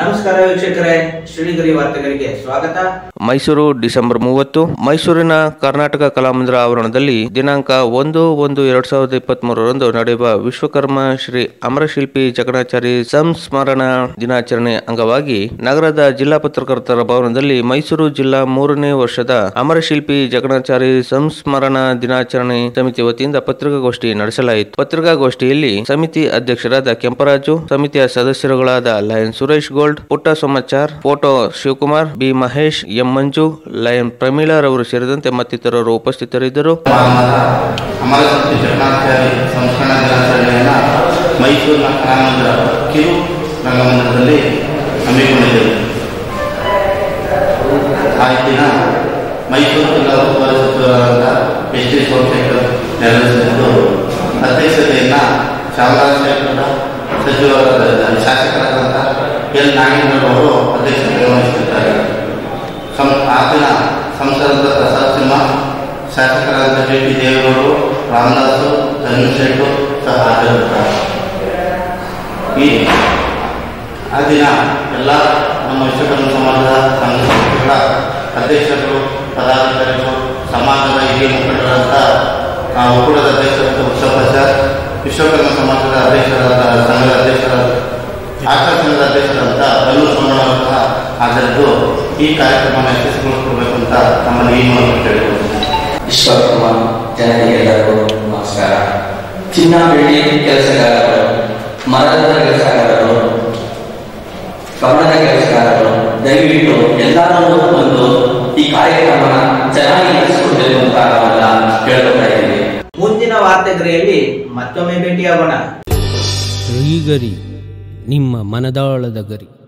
ನಮಸ್ಕಾರ ವೀಕ್ಷಕರೇ ಶ್ರೀಗರಿ ವಾರ್ತೆಗಳಿಗೆ ಸ್ವಾಗತ ಮೈಸೂರು ಡಿಸೆಂಬರ್ ಮೂವತ್ತು ಮೈಸೂರಿನ ಕರ್ನಾಟಕ ಕಲಾಮಂದಿರ ಆವರಣದಲ್ಲಿ ದಿನಾಂಕ ಒಂದು ಒಂದು ಎರಡ್ ಸಾವಿರದ ಇಪ್ಪತ್ತ್ ಮೂರರಂದು ನಡೆಯುವ ವಿಶ್ವಕರ್ಮ ಶ್ರೀ ಅಮರಶಿಲ್ಪಿ ಜಗಣಾಚಾರಿ ಸಂಸ್ಮರಣ ದಿನಾಚರಣೆ ಅಂಗವಾಗಿ ನಗರದ ಜಿಲ್ಲಾ ಪತ್ರಕರ್ತರ ಭವನದಲ್ಲಿ ಮೈಸೂರು ಜಿಲ್ಲಾ ಮೂರನೇ ವರ್ಷದ ಅಮರಶಿಲ್ಪಿ ಜಗಣಾಚಾರಿ ಸಂಸ್ಮರಣ ದಿನಾಚರಣೆ ಸಮಿತಿ ವತಿಯಿಂದ ಪತ್ರಿಕಾಗೋಷ್ಠಿ ನಡೆಸಲಾಯಿತು ಪತ್ರಿಕಾಗೋಷ್ಠಿಯಲ್ಲಿ ಸಮಿತಿ ಅಧ್ಯಕ್ಷರಾದ ಕೆಂಪರಾಜು ಸಮಿತಿಯ ಸದಸ್ಯರುಗಳಾದ lion Suresh gold Putta Somachar photo Shivakumar B Mahesh M Manju lion ಪ್ರಮೀಳರವರು ಸೇರಿದಂತೆ ಮತ್ತಿತರರು ಉಪಸ್ಥಿತರಿದ್ದರು ಮಾನದ ಅಮರಶಕ್ತಿ ಜಗನ್ನಾಥಾಚಾರಿ ಸಂಸ್ಕರಣ ದಿನಾಚರಣೆಯನ್ನು ಮೈಸೂರಿನ ಕಲಾಮಂದಿರ ಕಿರು ರಂಗಮಂದಿರದಲ್ಲಿ ಹಮ್ಮಿಕೊಂಡಿದ್ದೆವು ಆ ದಿನ ಮೈಸೂರು ಜಿಲ್ಲಾ ಉಸ್ತುವಾರಿ ಸಚಿವರಾದ ಎಸ್ ಟಿ ಸೋಮಶೇಖರ್ ನೆರವೇರಿಸಿದ್ದು ಅಧ್ಯಕ್ಷತೆಯನ್ನು ಚಾಮರಾಜಶೇಖರ ಸಚಿವರಾದ ಶಾಸಕರಾದಂಥ ಎಲ್ ನಾಗೇಂದ್ರ ಅವರು ಅಧ್ಯಕ್ಷತೆ ವಹಿಸುತ್ತಿದ್ದಾರೆ ಸಂ ಆ ದಿನ ಸಂಸದ ಪ್ರಸಾದ್ ಸಿಂಹ ಶಾಸಕರಾದ ಜೆ ಪಿ ದೇವೇಗೌಡರು ರಾಮದಾಸು ಧನುಷೇಟು ಸಹ ಹಾಜರಿರುತ್ತಾರೆ ಈ ಆ ದಿನ ಎಲ್ಲ ನಮ್ಮ ವಿಶ್ವಕರ್ಮ ಸಮಾಜದ ಸಂಘ ಸಂಸ್ಥೆಗಳ ಅಧ್ಯಕ್ಷರು ಪದಾಧಿಕಾರಿಗಳು ಸಮಾಜದ ಹಿರಿಯ ಮುಖಂಡರಾದ ಆ, ಒಕ್ಕೂಟದ ಅಧ್ಯಕ್ಷರಾದ ಉತ್ಸವಾಚಾರ್ ವಿಶ್ವಕರ್ಮ ಸಮಾಜದ ಅಧ್ಯಕ್ಷರಾದ ಸಂಘದ ಅಧ್ಯಕ್ಷರಾದ ಆಶಾ ಸಂಘದ ಅಧ್ಯಕ್ಷರಾದ ಬಲ್ಲು ಸೋಮಣ್ಣ ಸಹ ಹಾಜರಿದ್ದು ಈ ಕಾರ್ಯಕ್ರಮವನ್ನು ಯಶಸ್ವಿಗೊಳಿಸಬೇಕು ಅಂತ ತಮ್ಮಲ್ಲಿ ಈ ಮೂಲಕ ಕೇಳಿಕೊಳ್ಳುತ್ತೇನೆ ವಿಶ್ವಕರ್ಮ ಜನತೆಗೆಲ್ಲರಿಗೂ ನಮಸ್ಕಾರ ಚಿನ್ನ ಬೆಳ್ಳಿ ಕೆಲಸಗಾರರು ಮರದ ಕೆಲಸಗಾರರು ಕನ್ನಡ ಕೆಲಸಗಾರರು ದಯವಿಟ್ಟು ಎಲ್ಲರೂ ಬಂದು ಈ ಕಾರ್ಯಕ್ರಮನ ಚೆನ್ನಾಗಿ ನಡೆಸಿಕೊಡ್ಬೇಕು ಅಂತ ನಾವೆಲ್ಲ ಕೇಳ್ಕೊತಾ ಇದ್ದೀವಿ ಮುಂದಿನ ವಾರ್ತೆಗರಿಯಲ್ಲಿ ಮತ್ತೊಮ್ಮೆ ಭೇಟಿಯಾಗೋಣ ಶ್ರೀಗರಿ ನಿಮ್ಮ ಮನದಾಳದ ಗರಿ